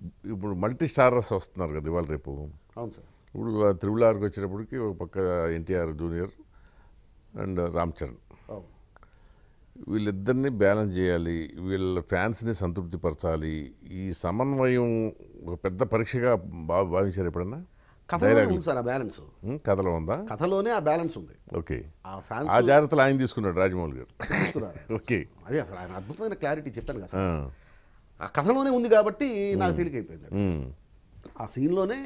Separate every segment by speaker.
Speaker 1: ఇప్పుడు multi starrers వస్తున్నారు కదా ఇవాళ రేపు
Speaker 2: అవును సార్
Speaker 1: ఇప్పుడు ఆ త్రిబుల్ ఆర్కి వచ్చేటప్పటికి ఒక పక్క NTR junior and Ram Charan
Speaker 2: అవును
Speaker 1: వీళ్ళిద్దరిని బ్యాలెన్స్ చేయాలి వీళ్ళ ఫ్యాన్స్ని సంతృప్తిపరచాలి ఈ సమన్వయం ఒక పెద్ద పరీక్షగా బా భావించారు ఎప్పుడన్నా
Speaker 2: కథలోనే
Speaker 1: Dialogue.
Speaker 2: ఉంది సార్ ఆ బ్యాలెన్స్
Speaker 1: ఉం? కథలో ఉందా
Speaker 2: కథలోనే ఆ బ్యాలెన్స్ ఉంది
Speaker 1: ఓకే
Speaker 2: ఆ ఫ్యాన్స్
Speaker 1: ఆ జాగ్రత్తలు ఆయన తీసుకున్నాడు రాజమౌళి గారు
Speaker 2: తీసుకున్నారు
Speaker 1: ఓకే
Speaker 2: అదే అసలు ఆయన అద్భుతమైన క్లారిటీ చెప్పాను కదా
Speaker 1: ఆ.
Speaker 2: సార్ ఆ కథలోనే ఉంది కాబట్టి నాకు తేలికైపోయింది అది.
Speaker 1: ఉం.
Speaker 2: ఆ సీన్లోనే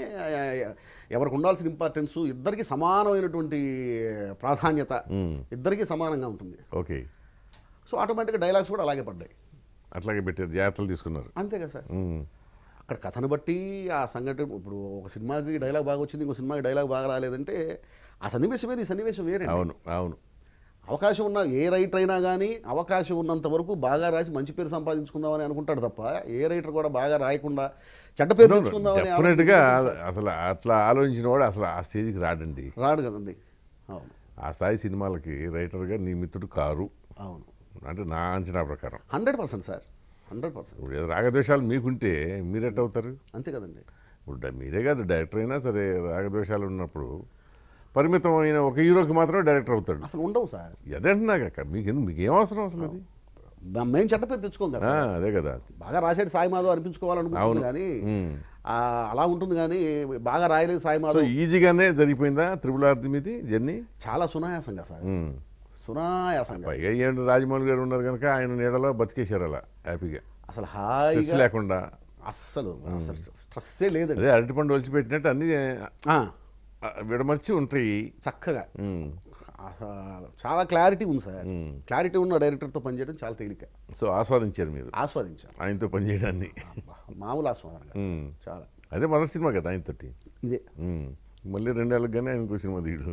Speaker 2: ఎవరికి ఉండాల్సిన ఇంపార్టెన్స్ ఇద్దరికి సమానమైనటువంటి ప్రాధాన్యత ఇద్దరికి సమానంగా ఉంటుంది
Speaker 1: ఓకే
Speaker 2: సో ఆటోమేటిక్గా డైలాగ్స్ కూడా అలాగే పడ్డాయి
Speaker 1: అట్లాగే పెట్టారు జాగ్రత్తలు తీసుకున్నారు
Speaker 2: అంతే కదా సార్
Speaker 1: ఉం.
Speaker 2: అక్కడ కథను బట్టి ఆ సంఘటన ఇప్పుడు ఒక సినిమాకి డైలాగ్ బాగా వచ్చింది ఇంకో సినిమాకి డైలాగ్ బాగా రాలేదంటే ఆ సన్నివేశం వేరు ఈ సన్నివేశం వేరే
Speaker 1: అవును అవును
Speaker 2: అవకాశం ఉన్న ఏ రైటర్ అయినా కానీ అవకాశం ఉన్నంత వరకు బాగా రాసి మంచి పేరు సంపాదించుకుందామని అనుకుంటాడు తప్ప ఏ రైటర్ కూడా బాగా రాయకుండా చెడ్డ పేరు తెచ్చుకుందామని
Speaker 1: డెఫినెట్గా అసలు అట్లా ఆలోచించిన వాడు అసలు ఆ స్టేజ్కి రాడండి
Speaker 2: రాడు కదండి అవును
Speaker 1: ఆ స్థాయి సినిమాలకి రైటర్గా నీ మిత్రుడు కారు
Speaker 2: అవును
Speaker 1: అంటే నా అంచనా ప్రకారం
Speaker 2: hundred percent sir hundred percent
Speaker 1: ఇప్పుడు ఏదో రాగద్వేషాలు మీకుంటే మీరెట్ అవుతారు
Speaker 2: అంతే కదండి
Speaker 1: ఇప్పుడు డ- మీరే కాదు డైరెక్టర్ అయినా సరే రాగద్వేషాలు ఉన్నప్పుడు పరిమితమైన ఒక హీరోకి మాత్రమే డైరెక్టర్ అవుతాడు
Speaker 2: అసలు ఉండవు సార్
Speaker 1: అదేంటున్నాక మీకు ఎందుకు- మీకు ఏం అవసరం అసలు అది
Speaker 2: మేము చెడ్డ పేరు తెచ్చుకోం కదా
Speaker 1: ఆ,
Speaker 2: సార్.
Speaker 1: అదే కదా
Speaker 2: బాగా రాసేది సాయి మాధవ్ అనిపించుకోవాలనుకుంటుంది
Speaker 1: అవును.
Speaker 2: కానీ
Speaker 1: ఉమ్.
Speaker 2: ఆ, అలా ఉంటుంది కానీ బాగా రాయలేదు సాయి
Speaker 1: సో
Speaker 2: మాధవ్
Speaker 1: ఈజీగానే జరిగిపోయిందా త్రిపుల్ ఆర్ది మీది జర్నీ
Speaker 2: చాలా సునాయాసంగా సార్
Speaker 1: ఉమ్.
Speaker 2: సునాయాసంగా
Speaker 1: పైగా ఏంటి రాజమౌళి గారు ఉన్నారు కనుక ఆయన నీడలో బతికేశారు అలా హ్యాపీగా
Speaker 2: అసలు
Speaker 1: స్ట్రెస్
Speaker 2: హాయిగా
Speaker 1: లేకుండా
Speaker 2: అస్సలు అసలు స్ట్రెస్సే లేదండి
Speaker 1: అదే అరటిపండు ఒలిచిపెట్టినట్టు అన్ని
Speaker 2: ఆ,
Speaker 1: ఆ, విడమర్చి ఉంటాయి
Speaker 2: చక్కగా
Speaker 1: ఉమ్.
Speaker 2: అసలు చాలా క్లారిటీ ఉంది సార్ క్లారిటీ ఉన్న డైరెక్టర్తో పనిచేయడం చాలా తేలిక
Speaker 1: సో ఆస్వాదించారు మీరు
Speaker 2: ఆస్వాదించాను
Speaker 1: ఆయనతో పనిచేయడాన్ని
Speaker 2: మామూలు ఆస్వాదన కాదు సార్. చాలా
Speaker 1: అదే మొదటి సినిమా కదా ఆయనతోటి
Speaker 2: ఇదే
Speaker 1: ఉమ్. మళ్ళీ రెండేళ్ళకి కానీ ఆయనకు సినిమా తీయడు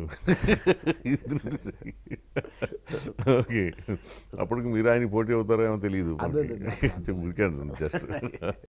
Speaker 1: ఓకే అప్పటికి మీరు ఆయన పోటీ అవుతారో ఏమో తెలియదు
Speaker 2: అదే, అదే,
Speaker 1: జస్ట్